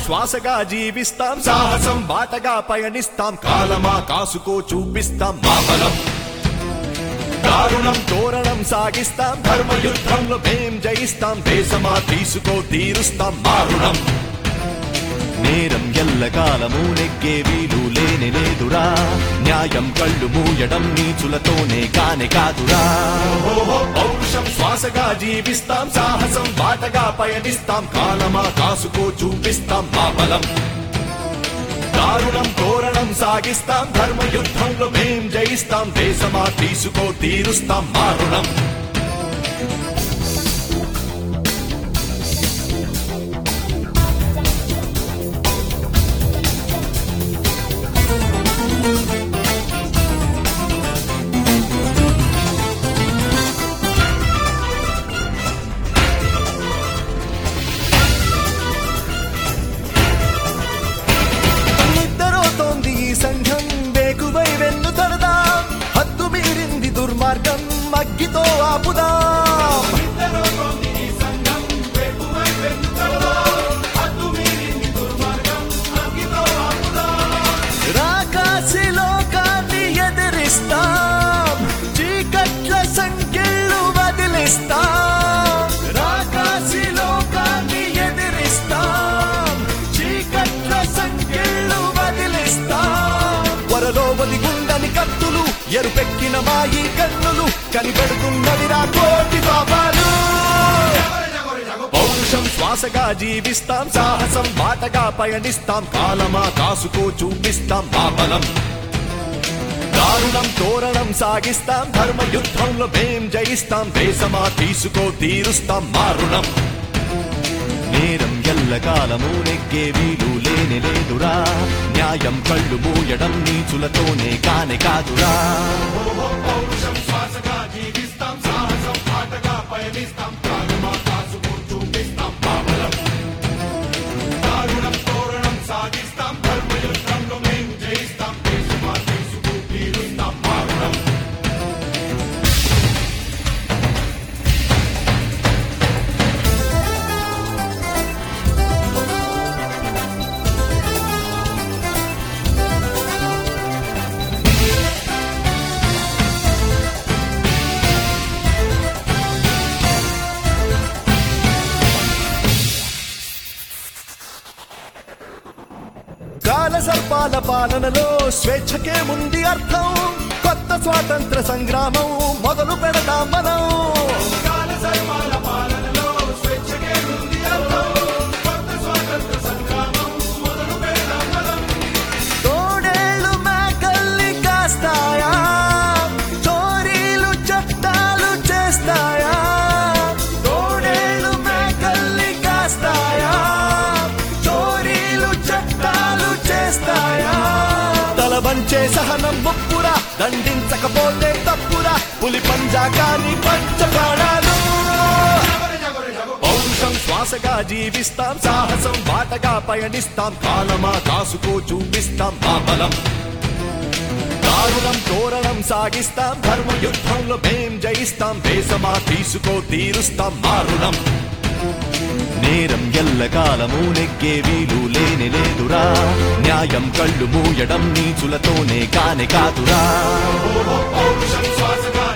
శ్వాసగా జీవిస్తాం సాహసం బాటగా పయనిస్తాం కాలమా కాసుకో చూపిస్తాం మా బలం దారుణం తోరణం సాగిస్తాం ధర్మ యుద్ధంలో మేం జయిస్తాం దేశమా తీసుకో తీరుస్తాం మారుణం నేరం ఎల్లకాలము నెగ్గే వీలు లేని లేదురా న్యాయం కళ్ళు మూయడం నీచులతోనే కానే కాదురా పౌరుషం శ్వాసగా జీవిస్తాం సాహసం బాటగా పయనిస్తాం కాలమా కాసుకో చూపిస్తాం మా బలం దారుణం తోరణం సాగిస్తాం ధర్మ యుద్ధంలో మేం జయిస్తాం దేశమా తీసుకో తీరుస్తాం మారుణం నిద్రతోంది ఈ సంఘం వేకువై వెన్ను తరదాం హద్దు మీరింది దుర్మార్గం అగ్గితో ఆపుదాం రాకాసి లోకాన్ని ఎదిరిస్తాం చీకట్ల సంఖ్యలు వదిలిస్తాం రాకాసి లోకాన్ని ఎదిరిస్తాం చీకట్ల సంఖ్యలు వదిలిస్తాం వరలో వదిగుండని కత్తులు ఎరుపెక్కిన మాయి కన్నులు కనిపెడుతున్నవిరా కోటి పాపాలు పౌరుషం శ్వాసగా జీవిస్తాం సాహసం బాటగా పయనిస్తాం కాలమా కాసుకో చూపిస్తాం మా బలం దారుణం తోరణం సాగిస్తాం ధర్మ యుద్ధంలో మేం జయిస్తాం దేశమా తీసుకో తీరుస్తాం మారుణం నేరం ఎల్లకాలము నెగ్గే వీలు లేని లేదురా న్యాయం కళ్ళు మూయడం నీచులతోనే కానే కాదురా పౌరుషం శ్వాసగా జీవిస్తాం సాహసం బాటగా పయనిస్తాం కాలమా కాసుకో చూపిస్తాం మా బలం దారుణం తోరణం సాగిస్తాం ధర్మ యుద్ధంలో మేం జయిస్తాం దేశమా తీసుకో తీరుస్తాం మారుణం కాల సర్పాల పాలనలో స్వేచ్ఛకే ముందు అర్థం కొత్త స్వాతంత్ర సంగ్రామం మొదలు పెడదాం మనం కాల సర్పాల పాలనలో స్వేచ్ఛకే ముందు అర్థం కొత్త స్వాతంత్ర సంగ్రామం మొదలు పెడదాం మనం తోడేళ్ళు మేకల్ని కాస్తాయా చోరీలు చట్టాలు చేస్తాయా తోడేళ్ళు మేకల్ని కాస్తాయా చోరీలు చట్టాలు చేస్తాయా తల వంచే సహనం ముప్పురా దండించకపోతే తప్పురా పులి పంజా కాని పంచపాడాలు పౌరుషం శ్వాసగా జీవిస్తాం సాహసం బాటగా పయనిస్తాం కాలమా కాసుకో చూపిస్తాం మా బలం దారుణం తోరణం సాగిస్తాం ధర్మ యుద్ధంలో మేం జయిస్తాం దేశమా తీసుకో తీరుస్తాం మారుణం నేరం ఎల్లకాలము నెగ్గే వీలు లేని లేదురా న్యాయం కళ్ళు మూయడం నీచులతోనే కానే కాదురా పౌరుషం శ్వాసగా